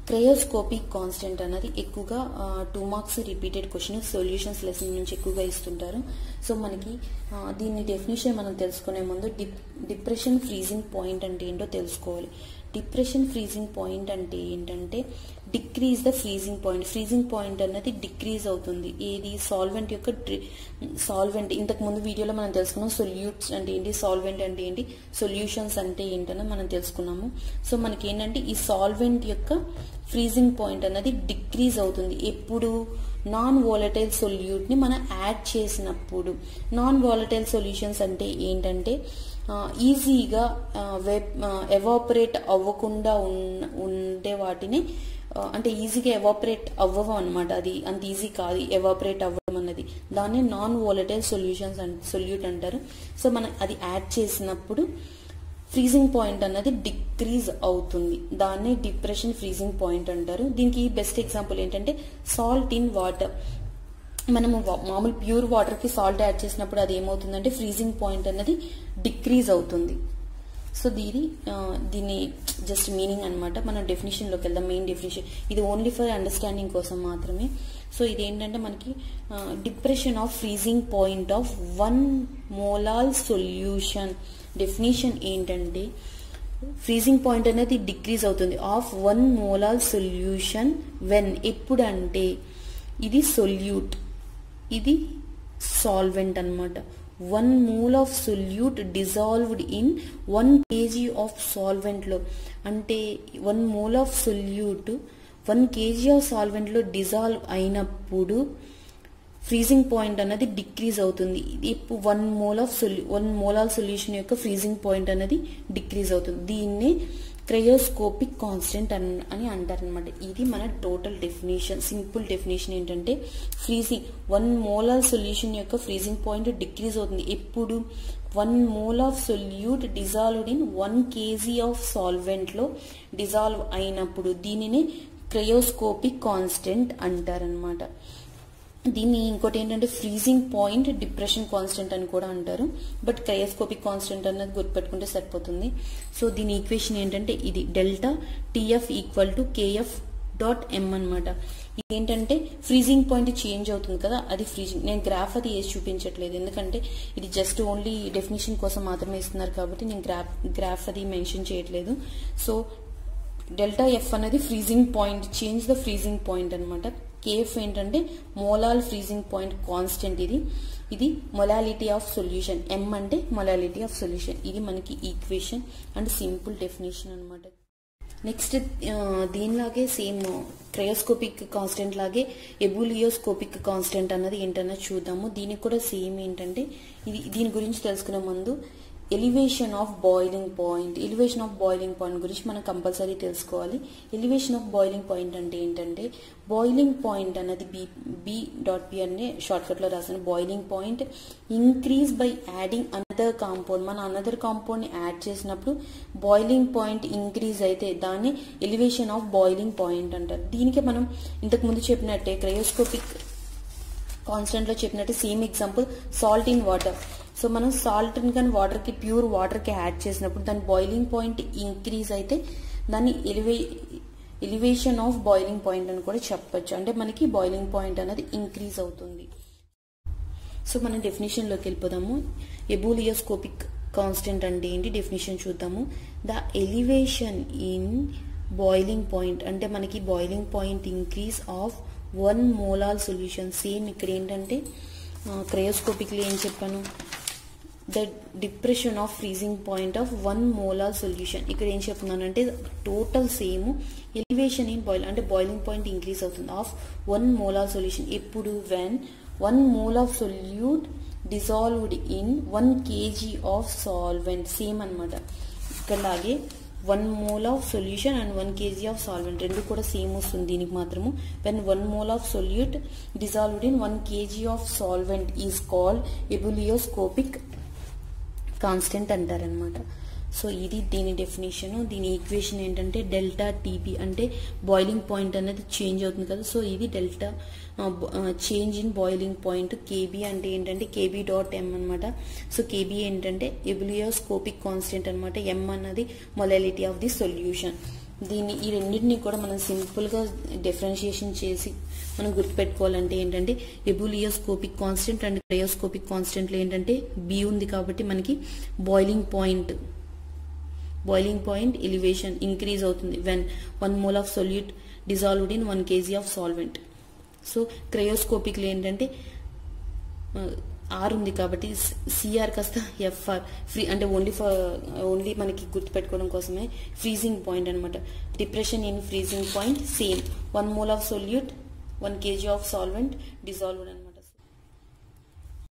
cryoscopic constant అన్నది ఎక్కువగా two marks repeated question solutions lesson నుంచి ఎక్కువగా ఇస్తుంటారు సో మనకి ఆ, దీని డెఫినేషన్ మనం తెలుసుకునే ముందు డిప్ డిప్రెషన్ ఫ్రీజింగ్ పాయింట్ అంటే ఏంటో తెలుసుకోవాలి డిప్రెషన్ ఫ్రీజింగ్ పాయింట్ అంటే ఏంటంటే decrease the freezing point freezing point అన్నది డిక్రీజ్ అవుతుంది ఏది సాల్వెంట్ యొక్క సాల్వెంట్ ఇంతకు ముందు వీడియోలో మనం తెలుసుకున్నాం సొల్యూట్స్ అంటే ఏంటి సాల్వెంట్ అంటే ఏంటి సొల్యూషన్స్ అంటే ఏంటని మనం తెలుసుకున్నాము సో మనకి ఏంటంటే ఈ సాల్వెంట్ యొక్క ఫ్రీజింగ్ పాయింట్ అన్నది డిక్రీజ్ అవుతుంది ఎప్పుడు నాన్ వాలటైల్ సొల్యూట్ ని మనం యాడ్ చేసినప్పుడు నాన్ వాలటైల్ సొల్యూషన్స్ అంటే ఏంటంటే ఆ, ఈజీగా ఎవాపరేట్ అవ్వకుండా ఉన్న ఉండే వాటిని ఆ, అంటే ఈజీగా ఎవాపరేట్ అవ్వవు అనమాట అది అంత ఈజీ కాదు ఎవాపరేట్ అవ్వడం అన్నది దాన్ని నాన్ వాలటైల్ సొల్యూషన్స్ సొల్యూట్ అంటారు సో మనం అది యాడ్ చేసినప్పుడు ఫ్రీజింగ్ పాయింట్ అన్నది డిక్రీజ్ అవుతుంది దాన్ని డిప్రెషన్ ఫ్రీజింగ్ పాయింట్ అంటారు దీనికి బెస్ట్ ఎగ్జాంపుల్ ఏంటంటే సాల్ట్ ఇన్ వాటర్ మనము వా- మామూలు ప్యూర్ వాటర్ కి సాల్ట్ యాడ్ చేసినప్పుడు అది ఏమవుతుందంటే ఫ్రీజింగ్ పాయింట్ అన్నది డిక్రీజ్ అవుతుంది సో దీని ఆ, దీని జస్ట్ మీనింగ్ అన్నమాట మనం డెఫినేషన్ లోకి వెళ్దాం మెయిన్ డెఫినేషన్ ఇది ఓన్లీ ఫర్ అండర్స్టాండింగ్ కోసం మాత్రమే సో ఇది ఏంటంటే మనకి depression of freezing point of one molal solution definition ఏంటంటే ఫ్రీజింగ్ పాయింట్ అనేది డిక్రీజ్ అవుతుంది of one molal solution when ఎప్పుడంటే ఇది సొల్యూట్ ఇది సాల్వెంట్ అన్నమాట one mole of solute dissolved in one KG of solvent లో అంటే one mole of solute one KG of solvent లో డిజాల్వ్ అయినప్పుడు ఫ్రీజింగ్ పాయింట్ అనేది డిక్రీజ్ అవుతుంది ఇప్పుడు వన్ మోల్ ఆఫ్ సొల్యూ వన్ మోలాల్ సొల్యూషన్ యొక్క ఫ్రీజింగ్ పాయింట్ అనేది డిక్రీజ్ అవుతుంది దీన్ని క్రయోస్కోపిక్ కాన్స్టెంట్ అని అని అంటారనమాట ఇది మన టోటల్ డెఫినేషన్ సింపుల్ డెఫినేషన్ ఏంటంటే ఫ్రీజింగ్ వన్ మోలాల్ సొల్యూషన్ యొక్క ఫ్రీజింగ్ పాయింట్ డిక్రీజ్ అవుతుంది ఎప్పుడు one mole of solute dissolved in one KG of solvent లో డిజాల్వ్ అయినప్పుడు దీనిని క్రయోస్కోపిక్ కాన్స్టెంట్ అంటారనమాట దీన్ని ఇంకోటి ఏంటంటే ఫ్రీజింగ్ పాయింట్ డిప్రెషన్ కాన్స్టెంట్ అని కూడా అంటారు బట్ క్రయోస్కోపిక్ కాన్స్టెంట్ అన్నది గుర్తుపెట్టుకుంటే సరిపోతుంది సో దీని ఈక్వేషన్ ఏంటంటే ఇది delta TF equal to KF dot M అనమాట ఏంటంటే ఫ్రీజింగ్ పాయింట్ చేంజ్ అవుతుంది కదా అది ఫ్రీజింగ్ నేను గ్రాఫ్ అది వేసి చూపించట్లేదు ఎందుకంటే ఇది జస్ట్ ఓన్లీ డెఫినేషన్ కోసం మాత్రమే ఇస్తున్నారు కాబట్టి నేను గ్రాఫ్ గ్రాఫ్ అది మెన్షన్ చేయట్లేదు సో డెల్టా ఎఫ్ అనేది freezing point change the freezing point అనమాట కేఎఫ్ ఏంటంటే మోలాల్ ఫ్రీజింగ్ పాయింట్ కాన్స్టెంట్ ఇది ఇది మొలాలిటీ ఆఫ్ సొల్యూషన్ ఎం అంటే మొలాలిటీ ఆఫ్ సొల్యూషన్ ఇది మనకి ఈక్వేషన్ అండ్ సింపుల్ డెఫినేషన్ అనమాట నెక్స్ట్ దీనిలాగే సేమ్ క్రయోస్కోపిక్ కాన్స్టెంట్ లాగే ఎబులియోస్కోపిక్ కాన్స్టెంట్ అన్నది ఏంటన్నది చూద్దాము దీనికి కూడా సేమ్ ఏంటంటే ఇది దీని గురించి తెలుసుకునే ముందు elevation of boiling point elevation of boiling point గురించి మనం కంపల్సరీ తెలుసుకోవాలి ఎలివేషన్ ఆఫ్ బాయిలింగ్ పాయింట్ అంటే ఏంటంటే బాయిలింగ్ పాయింట్ అన్నది బి బి డాట్ పి అనే షార్ట్ కట్ లో రాసిన boiling point increase by adding another compound మన అనదర్ కాంపౌండ్ ని యాడ్ చేసినప్పుడు బాయిలింగ్ పాయింట్ ఇంక్రీజ్ అయితే దాన్ని ఎలివేషన్ ఆఫ్ బాయిలింగ్ పాయింట్ అంటారు దీనికి మనం ఇంతకు ముందు చెప్పినట్టే క్రయోస్కోపిక్ కాన్స్టెంట్ లో చెప్పినట్టు same example salt in water so మనం సాల్ట్ కానీ వాటర్ కి ప్యూర్ వాటర్ కి యాడ్ చేసినప్పుడు దాని బాయిలింగ్ పాయింట్ ఇంక్రీజ్ అయితే దాన్ని ఎలివే ఎలివేషన్ ఆఫ్ బాయిలింగ్ పాయింట్ అని కూడా చెప్పొచ్చు అంటే మనకి బాయిలింగ్ పాయింట్ అనేది ఇంక్రీజ్ అవుతుంది సో మనం డెఫినేషన్ లోకి వెళ్ళిపోదాము ఎబూలియోస్కోపిక్ కాన్స్టెంట్ అంటే ఏంటి డెఫినేషన్ చూద్దాము the elevation in boiling point అంటే మనకి boiling point increase of one molal solution same ఇక్కడ ఏంటంటే క్రయోస్కోపిక్లో ఏం చెప్పాను the depression of freezing point of one molar solution ఇక్కడ ఏం చెప్తున్నానంటే total same elevation in boil అంటే బాయిలింగ్ పాయింట్ ఇంక్రీజ్ అవుతుంది ఆఫ్ వన్ మోలార్ సొల్యూషన్ ఎప్పుడు when one mole of solute dissolved in one KG of solvent same అనమాట ఇక్కడలాగే one mole of solution and one KG of solvent రెండు కూడా same వస్తుంది దీనికి మాత్రము when one mole of solute dissolved in one KG of solvent is called ebullioscopic constant అంటారనమాట so ఇది దీని డెఫినేషన్ దీని ఈక్వేషన్ ఏంటంటే డెల్టా టీబీ అంటే బాయిలింగ్ పాయింట్ అనేది చేంజ్ అవుతుంది కదా సో ఇది delta change in boiling point KB అంటే ఏంటంటే కేబీ డాట్ ఎం అనమాట సో కేబీ ఏంటంటే ఎబులియోస్కోపిక్ కాన్స్టెంట్ అనమాట ఎం అన్నది మొలాలిటీ ఆఫ్ ది సొల్యూషన్ దీన్ని ఈ రెండింటిని కూడా మనం సింపుల్గా డిఫరెన్షియేషన్ చేసి మనం గుర్తుపెట్టుకోవాలంటే ఏంటంటే ఎబులియోస్కోపిక్ కాన్స్టెంట్ అండ్ క్రయోస్కోపిక్ కాన్స్టెంట్లో ఏంటంటే బి ఉంది కాబట్టి మనకి boiling point boiling point elevation increase అవుతుంది when one mole of solute dissolved in one KG of solvent so క్రయోస్కోపిక్లో ఏంటంటే ఆర్ ఉంది కాబట్టి సిఆర్ కాస్త ఎఫ్ఆర్ ఫ్రీ అంటే ఓన్లీ ఫర్ ఓన్లీ మనకి గుర్తుపెట్టుకోవడం కోసమే ఫ్రీజింగ్ పాయింట్ అనమాట depression in freezing point same one mole of solute one KG of solvent dissolved